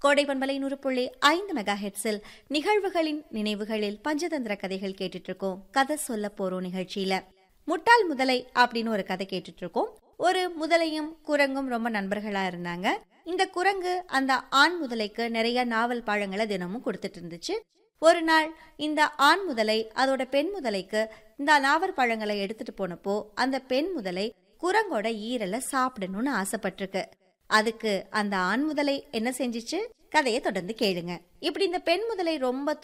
கோடை பண்பலை நூறு புள்ளி ஐந்து மெகா ஹெட்ஸில் நிகழ்வுகளின் நினைவுகளில் பஞ்சதந்திர கதைகள் கேட்டுட்டு இருக்கோம் கதை சொல்ல போறோம் நிகழ்ச்சியில முட்டாள் முதலை அப்படின்னு ஒரு கதை கேட்டுட்டு இருக்கோம் ஒரு முதலையும் குரங்கும் ரொம்ப நண்பர்களா இருந்தாங்க இந்த குரங்கு அந்த ஆண் முதலைக்கு நிறைய நாவல் பழங்களை தினமும் கொடுத்துட்டு இருந்துச்சு ஒரு நாள் இந்த ஆண் முதலை அதோட பெண் முதலைக்கு இந்த நாவல் பழங்களை எடுத்துட்டு போனப்போ அந்த பெண் முதலை குரங்கோட ஈரலை சாப்பிடணும்னு ஆசைப்பட்டிருக்கு அதுக்கு அந்த ஆண் முதலை என்ன செஞ்சுச்சு கதையை தொடர்ந்து கேளுங்க இப்படி இந்த பெண் முதலை ரொம்ப